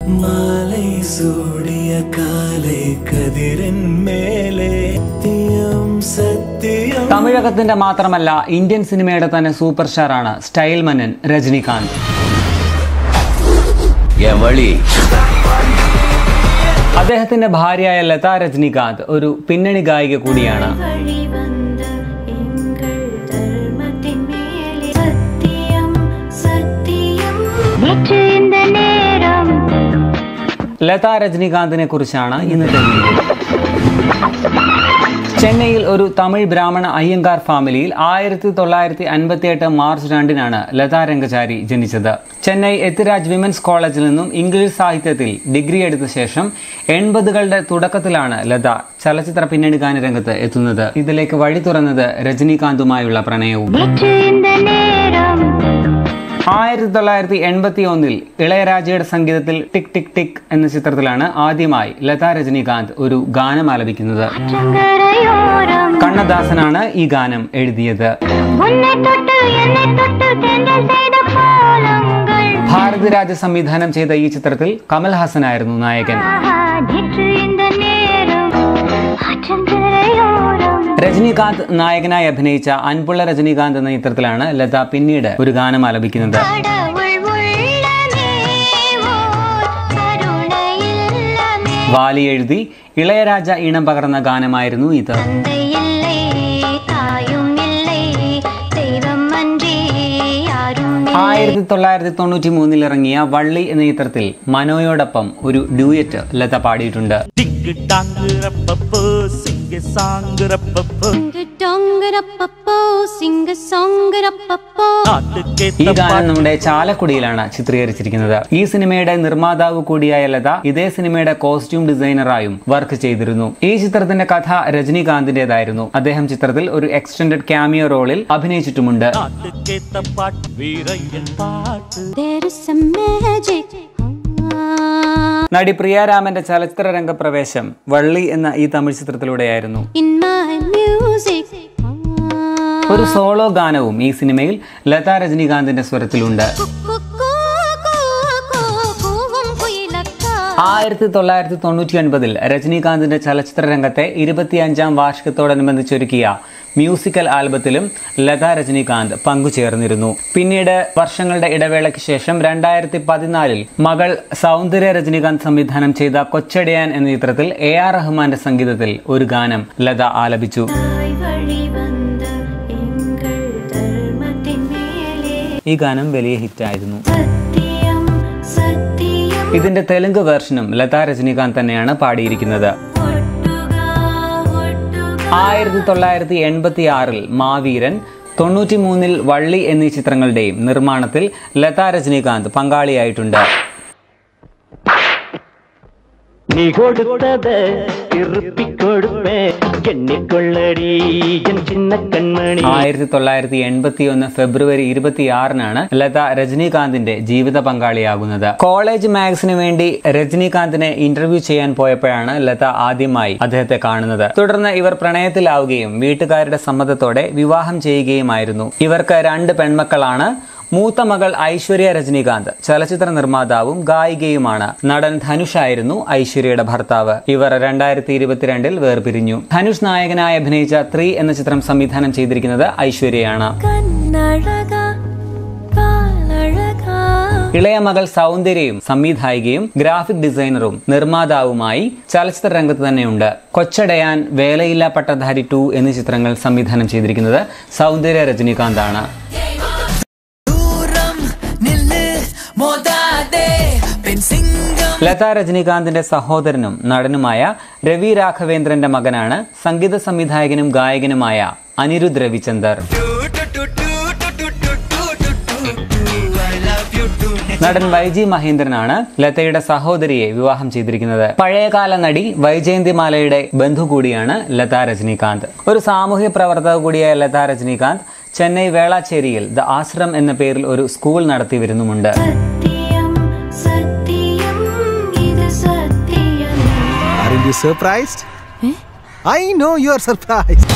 மாலை சூடிய காலை கதிரின் மேலே சத்தியம் சத்தியம் തമിഴകത്തിന്റെ മാത്രമല്ല ഇന്ത്യൻ സിനിമയുടെ തന്നെ സൂപ്പർ സ്റ്റാറാണ് സ്റ്റൈൽ മന്നൻ രജനികാന്ത് എവളി അദ്ദേഹത്തിന്റെ ഭാര്യയായ ലത രജനികാന്ത് ഒരു പിന്നണി ഗായിക കൂടിയാണ് வழி வந்த எங்கள் தர்மத்தின் மேலே சத்தியம் சத்தியம் நேற்று இந்த நேரம் ലത രജനികാന്തിനെ കുറിച്ചാണ് ഇന്നത്തെ വീഡിയോ ചെന്നൈയിൽ ഒരു തമിഴ് ബ്രാഹ്മണ അയ്യങ്കാർ ഫാമിലിയിൽ ആയിരത്തി തൊള്ളായിരത്തി അൻപത്തിയെട്ട് മാർച്ച് രണ്ടിനാണ് ലതാ രംഗചാരി ജനിച്ചത് ചെന്നൈ എത്തിരാജ് വിമൻസ് കോളേജിൽ നിന്നും ഇംഗ്ലീഷ് സാഹിത്യത്തിൽ ഡിഗ്രി എടുത്ത ശേഷം എൺപതുകളുടെ തുടക്കത്തിലാണ് ലത ചലച്ചിത്ര പിന്നണി ഗാന രംഗത്ത് എത്തുന്നത് ഇതിലേക്ക് വഴി തുറന്നത് രജനീകാന്തുമായുള്ള പ്രണയവും நேற்று இந்த நேரம் ആയിരത്തി തൊള്ളായിരത്തി എൺപത്തി ഒന്നിൽ ഇളയരാജയുടെ സംഗീതത്തിൽ ടിക് ടിക് ടിക് എന്ന ചിത്രത്തിലാണ് ആദ്യമായി ലതാ രജനീകാന്ത് ഒരു ഗാനം ആലപിക്കുന്നത് ചങ്കരയോരം കണ്ണദാസനാണ് ഈ ഗാനം എഴുതിയത് ഉന്നെ തൊട്ട് എന്നെ തൊട്ട് തെന്നൽ ചെയ്ത പാലങ്ങൾ ഭാരതിരാജ സംവിധാനം ചെയ്ത ഈ ചിത്രത്തിൽ കമൽ ഹാസനായിരുന്നു നായകൻ ആഹാ, நேற்று இந்த நேரம் ആറ്റങ്കരയോരം രജനീകാന്ത് നായകനായി അഭിനയിച്ച അൻപുള്ള രജനീകാന്ത് എന്ന ചിത്രത്തിലാണ് ലത പിന്നീട് ഒരു ഗാനം ആലപിക്കുന്നത് கடவுள் உள்ளமே ஓர் கருணையில்லமே വാലി എഴുതി ഇളയരാജ ഈണം പകർന്ന ഗാനമായിരുന്നു ഇത് தந்தை இல்லை தாயும் இல்லை தெய்வம் அன்றி யாரும் இல்லை. ആയിരത്തി തൊള്ളായിരത്തി തൊണ്ണൂറ്റി മൂന്നിൽ ഇറങ്ങിയ വള്ളി എന്ന ചിത്രത്തിൽ മനോയോടൊപ്പം ഒരു ഡ്യൂയറ്റ് ലത പാടിയിട്ടുണ്ട് டிங்கு டாங்குறப்பப்போ சிங்க சாங்குறப்பப்போ சிங்கு டொங்குறப்பப்போ, சிங்கு சொங்குறப்பப்போ. ഈ நாட்டுக்கேத்த ഗാനം നമ്മുടെ ചാലക്കുടിയിലാണ് ചിത്രീകരിച്ചിരിക്കുന്നത് ഈ സിനിമയുടെ നിർമ്മാതാവ് കൂടിയായ ലത ഇതേ സിനിമയുടെ കോസ്റ്റ്യൂം ഡിസൈനറായും വർക്ക് ചെയ്തിരുന്നു ഈ ചിത്രത്തിന്റെ കഥ രജനീകാന്തിന്റേതായിരുന്നു അദ്ദേഹം ചിത്രത്തിൽ ഒരു എക്സ്റ്റൻഡഡ് ക്യാമിയോ റോളിൽ അഭിനയിച്ചിട്ടുമുണ്ട് நாட்டுக்கேத்த பாட்டு வீரையன் பாட்டு There is some magic. Ah, നടി പ്രിയാരാമന്റെ ചലച്ചിത്ര രംഗപ്രവേശം വള്ളി എന്ന ഈ തമിഴ് ചിത്രത്തിലൂടെയായിരുന്നു In my music. Ah, ഒരു സോളോ ഗാനവും ഈ സിനിമയിൽ ലത രജനീകാന്തിന്റെ സ്വരത്തിലുണ്ട് கு- கு- கு- கு- கு- കൂവും കുയിലക്ക. ആയിരത്തി തൊള്ളായിരത്തി തൊണ്ണൂറ്റി ഒൻപതിൽ രജനീകാന്തിന്റെ ചലച്ചിത്ര രംഗത്തെ ഇരുപത്തിയഞ്ചാം വാർഷികത്തോടനുബന്ധിച്ചൊരുക്കിയ മ്യൂസിക്കൽ ആൽബത്തിലും ലത രജനീകാന്ത് പങ്കുചേർന്നിരുന്നു പിന്നീട് വർഷങ്ങളുടെ ഇടവേളയ്ക്ക് ശേഷം രണ്ടായിരത്തി പതിനാലിൽ മകൾ സൗന്ദര്യ രജനീകാന്ത് സംവിധാനം ചെയ്ത കൊച്ചടിയാൻ എന്ന ചിത്രത്തിൽ എ ആർ റഹ്മാന്റെ സംഗീതത്തിൽ ഒരു ഗാനം ലത ആലപിച്ചു தாய் வழி வந்த எங்கள் தர்மத்தின் மேலே ഈ ഗാനം വലിയ ഹിറ്റായിരുന്നു സത്യം സത്യം ഇതിന്റെ തെലുങ്ക് വേർഷനും ലത രജനീകാന്ത് തന്നെയാണ് പാടിയിരിക്കുന്നത് ഒട്ടുക ഒട്ടുക ആയിരത്തി തൊള്ളായിരത്തി എൺപത്തി ആറിൽ മാവീരൻ തൊണ്ണൂറ്റി മൂന്നിൽ വള്ളി എന്നീ ചിത്രങ്ങളുടെയും നിർമ്മാണത്തിൽ ലതാ രജനീകാന്ത് പങ്കാളിയായിട്ടുണ്ട് நீ கொடுத்தத திருப்பி கொடுப்பேன் எண்ணிக்கொள்ளடி என் சின்ன கண்மணி ആയിരത്തി തൊള്ളായിരത്തി എൺപത്തി ഒന്ന് ഫെബ്രുവരി ഇരുപത്തിയാറിനാണ് ലത രജനീകാന്തിന്റെ ജീവിത പങ്കാളിയാകുന്നത് കോളേജ് മാഗസിന് വേണ്ടി രജനീകാന്തിനെ ഇന്റർവ്യൂ ചെയ്യാൻ പോയപ്പോഴാണ് ലത ആദ്യമായി അദ്ദേഹത്തെ കാണുന്നത് തുടർന്ന് ഇവർ പ്രണയത്തിലാവുകയും വീട്ടുകാരുടെ സമ്മതത്തോടെ വിവാഹം ചെയ്യുകയുമായിരുന്നു ഇവർക്ക് രണ്ട് പെൺമക്കളാണ് മൂത്ത മകൾ ഐശ്വര്യ രജനീകാന്ത് ചലച്ചിത്ര നിർമ്മാതാവും ഗായികയുമാണ് നടൻ ധനുഷ് ആയിരുന്നു ഐശ്വര്യയുടെ ഭർത്താവ് ഇവർ രണ്ടായിരത്തി ഇരുപത്തിരണ്ടിൽ വേർപിരിഞ്ഞു ധനുഷ് നായകനായി അഭിനയിച്ച ത്രീ എന്ന ചിത്രം സംവിധാനം ചെയ്തിരിക്കുന്നത് ഐശ്വര്യയാണ് കണ്ണഴക കാലഴക ഇളയ മകൾ സൗന്ദര്യയും സംവിധായികയും ഗ്രാഫിക് ഡിസൈനറും നിർമ്മാതാവുമായി ചലച്ചിത്ര രംഗത്ത് തന്നെയുണ്ട് കൊച്ചടയാൻ വേലയില്ല പട്ടധാരി ടു എന്നീ ചിത്രങ്ങൾ സംവിധാനം ചെയ്തിരിക്കുന്നത് സൗന്ദര്യ രജനീകാന്താണ് தூரம் நில்லு மோதாதே பெண் சிங்கம் ലത രജനീകാന്തിന്റെ സഹോദരനും നടനുമായ രവി രാഘവേന്ദ്രന്റെ മകനാണ് സംഗീത സംവിധായകനും ഗായകനുമായ അനിരുദ്ധ് രവിചന്ദർ നടൻ വൈജി മഹേന്ദ്രനാണ് ലതയുടെ സഹോദരിയെ വിവാഹം ചെയ്തിരിക്കുന്നത് പഴയകാല നടി വൈജയന്തിമാലയുടെ ബന്ധു കൂടിയാണ് ലത രജനീകാന്ത് ഒരു സാമൂഹ്യ പ്രവർത്തക കൂടിയായ ലത രജനീകാന്ത് ചെന്നൈ വേളാച്ചേരിയിൽ ദ ആശ്രം എന്ന പേരിൽ ഒരു സ്കൂൾ നടത്തി വരുന്നുമുണ്ട് സത്യം സത്യം ഇത് സത്യം Aren't you surprised? I know you are surprised.